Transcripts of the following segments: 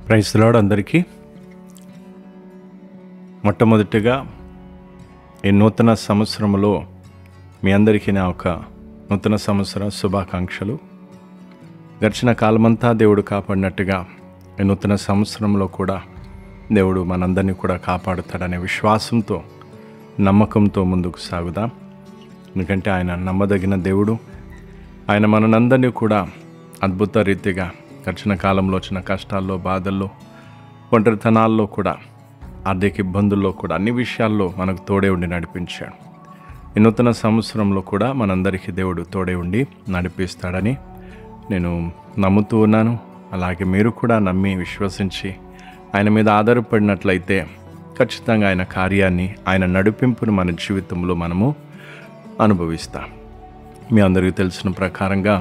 price lord అందరికీ మొట్టమొదటిగా ఈ నూతన సంవత్సరంలో మీ అందరికీ నా ఒక నూతన సంవత్సర శుభాకాంక్షలు గడిచిన కాలమంతా దేవుడు కాపాడినట్టుగా ఈ నూతన సంవత్సరంలో కూడా దేవుడు మనందరినీ కూడా కాపాడుతాడనే విశ్వాసంతో నమ్మకంతో ముందుకు సాగుదాం ఎందుకంటే ఆయన నమ్మదగిన దేవుడు ఆయన మనందరినీ కూడా అద్భుత రీతిగా గడిచిన కాలంలో వచ్చిన కష్టాల్లో బాధల్లో ఒంటరితనాల్లో కూడా ఆర్థిక ఇబ్బందుల్లో కూడా అన్ని విషయాల్లో మనకు తోడే ఉండి నడిపించాడు ఈ నూతన సంవత్సరంలో కూడా మనందరికీ దేవుడు తోడే ఉండి నడిపిస్తాడని నేను నమ్ముతూ ఉన్నాను అలాగే మీరు కూడా నమ్మి విశ్వసించి ఆయన మీద ఆధారపడినట్లయితే ఖచ్చితంగా ఆయన కార్యాన్ని ఆయన నడిపింపును మన జీవితంలో మనము అనుభవిస్తాం మీ అందరికీ తెలిసిన ప్రకారంగా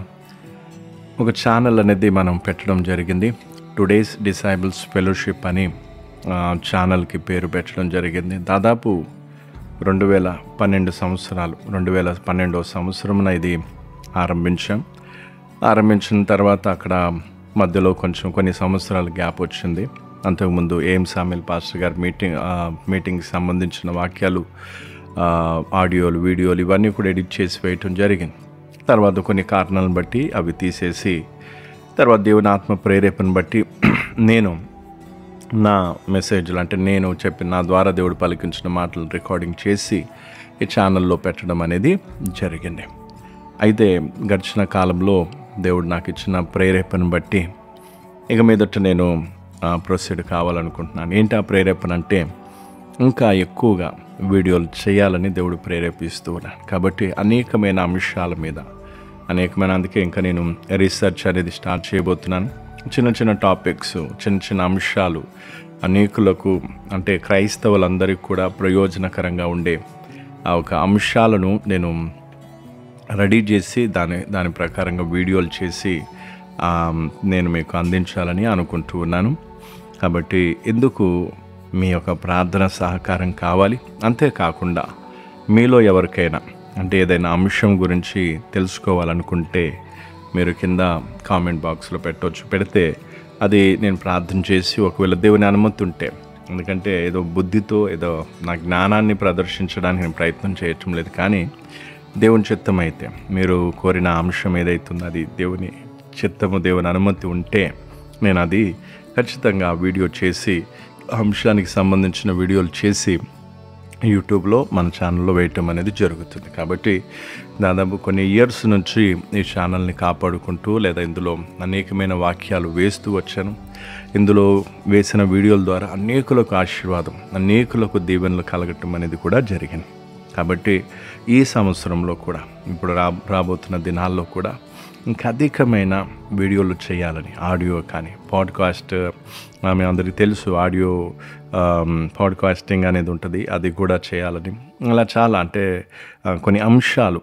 ఒక ఛానల్ అనేది మనం పెట్టడం జరిగింది టుడేస్ డిసైబుల్స్ ఫెలోషిప్ అని ఆ, ఛానల్కి పేరు పెట్టడం జరిగింది దాదాపు రెండు వేల పన్నెండు సంవత్సరాలు రెండు వేల పన్నెండవ సంవత్సరమున ఇది ఆరంభించాం ఆరంభించిన తర్వాత అక్కడ మధ్యలో కొంచెం కొన్ని సంవత్సరాల గ్యాప్ వచ్చింది అంతకుముందు ఏం సామిల్ పాస్టర్ గారు మీటింగ్ ఆ, మీటింగ్కి సంబంధించిన వాక్యాలు ఆ, ఆడియోలు వీడియోలు ఇవన్నీ కూడా ఎడిట్ చేసి వేయటం జరిగింది తర్వాత కొన్ని కారణాలను బట్టి అవి తీసేసి తర్వాత దేవుని ఆత్మ ప్రేరేపణ బట్టి నేను నా మెసేజ్లు అంటే నేను చెప్పిన నా ద్వారా దేవుడు పలికించిన మాటలు రికార్డింగ్ చేసి ఈ ఛానల్లో పెట్టడం అనేది జరిగింది అయితే గడిచిన కాలంలో దేవుడు నాకు ఇచ్చిన ప్రేరేపణ బట్టి ఇక మీదట నేను ప్రొసీడ్ కావాలనుకుంటున్నాను ఏంటి ఆ ప్రేరేపణ అంటే ఇంకా ఎక్కువగా వీడియోలు చేయాలని దేవుడు ప్రేరేపిస్తూ ఉన్నాడు కాబట్టి అనేకమైన అంశాల మీద అనేకమైన అందుకే ఇంకా నేను రీసెర్చ్ అనేది స్టార్ట్ చేయబోతున్నాను చిన్న చిన్న టాపిక్స్ చిన్న చిన్న అంశాలు అనేకులకు అంటే క్రైస్తవులందరికీ కూడా ప్రయోజనకరంగా ఉండే ఆ ఒక అంశాలను నేను రెడీ చేసి దాని దాని ప్రకారంగా వీడియోలు చేసి ఆ, నేను మీకు అందించాలని అనుకుంటూ ఉన్నాను కాబట్టి ఎందుకు మీ యొక్క ప్రార్థన సహకారం కావాలి అంతేకాకుండా మీలో ఎవరికైనా అంటే ఏదైనా అంశం గురించి తెలుసుకోవాలనుకుంటే మీరు కింద కామెంట్ బాక్స్లో పెట్టవచ్చు పెడితే అది నేను ప్రార్థన చేసి ఒకవేళ దేవుని అనుమతి ఉంటే ఎందుకంటే ఏదో బుద్ధితో ఏదో నా జ్ఞానాన్ని ప్రదర్శించడానికి నేను ప్రయత్నం చేయటం లేదు కానీ దేవుని చిత్తం అయితే మీరు కోరిన అంశం ఏదైతుందో అది దేవుని చిత్తము దేవుని అనుమతి ఉంటే నేను అది ఖచ్చితంగా ఆ వీడియో చేసి ఆ అంశానికి సంబంధించిన వీడియోలు చేసి యూట్యూబ్లో మన ఛానల్లో వేయటం అనేది జరుగుతుంది కాబట్టి దాదాపు కొన్ని ఇయర్స్ నుంచి ఈ ఛానల్ని కాపాడుకుంటూ లేదా ఇందులో అనేకమైన వాక్యాలు వేస్తూ వచ్చాను ఇందులో వేసిన వీడియోల ద్వారా అనేకులకు ఆశీర్వాదం అనేకులకు దీవెనలు కలగటం అనేది కూడా జరిగింది కాబట్టి ఈ సంవత్సరంలో కూడా ఇప్పుడు రా రాబోతున్న దినాల్లో కూడా ఇంకా అధికమైన వీడియోలు చేయాలని ఆడియో కానీ పాడ్కాస్ట్ మీ అందరికీ తెలుసు ఆడియో పాడ్కాస్టింగ్ అనేది ఉంటుంది అది కూడా చేయాలని అలా చాలా అంటే ఆ, కొన్ని అంశాలు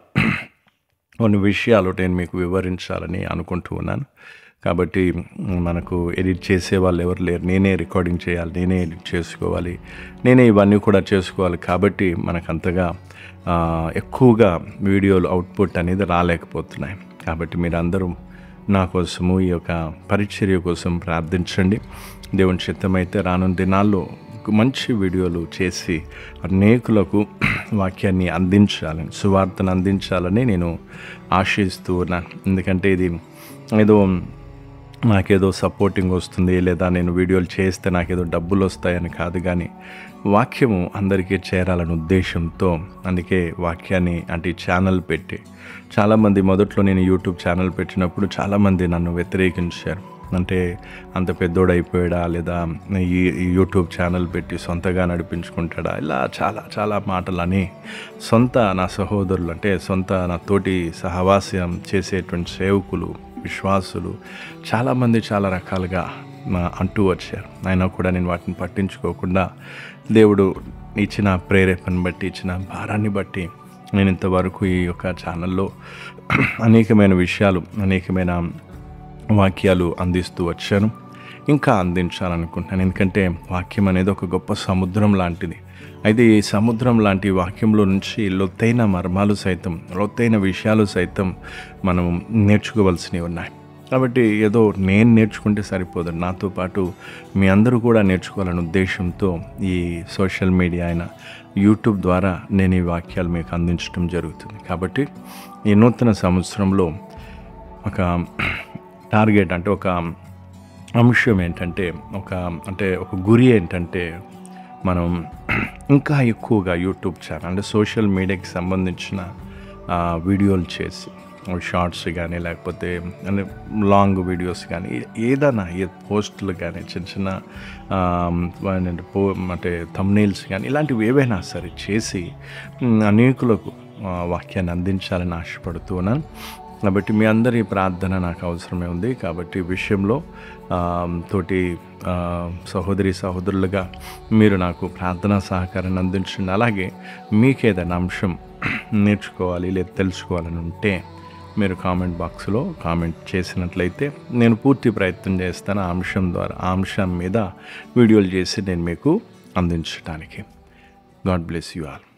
కొన్ని విషయాలు నేను మీకు వివరించాలని అనుకుంటూ ఉన్నాను కాబట్టి మనకు ఎడిట్ చేసే వాళ్ళు ఎవరు లేరు నేనే రికార్డింగ్ చేయాలి నేనే ఎడిట్ చేసుకోవాలి నేనే ఇవన్నీ కూడా చేసుకోవాలి కాబట్టి మనకు అంతగా ఆ, ఎక్కువగా వీడియోలు అవుట్పుట్ అనేది రాలేకపోతున్నాయి కాబట్టి మీరు అందరూ నా కోసము ఈ యొక్క పరిచర్య కోసం ప్రార్థించండి దేవుని చిత్తమైతే రానున్న దినాల్లో మంచి వీడియోలు చేసి అనేకులకు వాక్యాన్ని అందించాలని సువార్తను అందించాలని నేను ఆశిస్తూ ఉన్నాను ఎందుకంటే ఇది ఏదో నాకేదో సపోర్టింగ్ వస్తుంది లేదా నేను వీడియోలు చేస్తే నాకేదో డబ్బులు వస్తాయని కాదు కానీ వాక్యము అందరికీ చేరాలనే ఉద్దేశంతో అందుకే వాక్యాన్ని అంటే ఈ ఛానల్ పెట్టి చాలామంది మొదట్లో నేను యూట్యూబ్ ఛానల్ పెట్టినప్పుడు చాలామంది నన్ను వ్యతిరేకించారు అంటే అంత పెద్దోడు అయిపోయాడా లేదా ఈ ఈ యూట్యూబ్ ఛానల్ పెట్టి సొంతగా నడిపించుకుంటాడా ఇలా చాలా చాలా మాటలు అని సొంత నా సహోదరులు అంటే సొంత నా తోటి సహవాస్యం చేసేటువంటి సేవకులు విశ్వాసులు చాలామంది చాలా రకాలుగా మా అంటూ వచ్చారు అయినా కూడా నేను వాటిని పట్టించుకోకుండా దేవుడు ఇచ్చిన ప్రేరేపణ బట్టి ఇచ్చిన భారాన్ని బట్టి నేను ఇంతవరకు ఈ యొక్క ఛానల్లో అనేకమైన విషయాలు అనేకమైన వాక్యాలు అందిస్తూ వచ్చాను ఇంకా అందించాలనుకుంటున్నాను ఎందుకంటే వాక్యం అనేది ఒక గొప్ప సముద్రం లాంటిది అయితే ఈ సముద్రం లాంటి వాక్యంలో నుంచి లోతైన మర్మాలు సైతం లోతైన విషయాలు సైతం మనం నేర్చుకోవాల్సినవి ఉన్నాయి కాబట్టి ఏదో నేను నేర్చుకుంటే సరిపోదు నాతో పాటు మీ అందరూ కూడా నేర్చుకోవాలనే ఉద్దేశంతో ఈ సోషల్ మీడియా అయిన యూట్యూబ్ ద్వారా నేను ఈ వాక్యాలు మీకు అందించడం జరుగుతుంది కాబట్టి ఈ నూతన సంవత్సరంలో ఒక టార్గెట్ అంటే ఒక అంశం ఏంటంటే ఒక అంటే ఒక గురి ఏంటంటే మనం ఇంకా ఎక్కువగా యూట్యూబ్ ఛానల్ అంటే సోషల్ మీడియాకి సంబంధించిన ఆ, వీడియోలు చేసి షార్ట్స్ కానీ లేకపోతే అంటే లాంగ్ వీడియోస్ కానీ ఏదైనా ఏ పోస్టులు కానీ చిన్న చిన్న ఆ, అంటే పో అంటే thumbnails కానీ ఇలాంటివి ఏవైనా సరే చేసి ఉమ్, అనేకులకు ఆ, వాక్యాన్ని అందించాలని ఆశపడుతూ ఉన్నాను కాబట్టి మీ అందరి ప్రార్థన నాకు అవసరమే ఉంది కాబట్టి ఈ విషయంలో ఆ, తోటి ఆ, సహోదరి సహోదరులుగా మీరు నాకు ప్రార్థనా సహకారాన్ని అందించండి అలాగే మీకు ఏదైనా అంశం నేర్చుకోవాలి లేదా తెలుసుకోవాలని ఉంటే మీరు కామెంట్ బాక్స్లో కామెంట్ చేసినట్లయితే నేను పూర్తి ప్రయత్నం చేస్తాను ఆ అంశం ద్వారా ఆ అంశం మీద వీడియోలు చేసి నేను మీకు అందించడానికి గాడ్ బ్లెస్ యూ ఆల్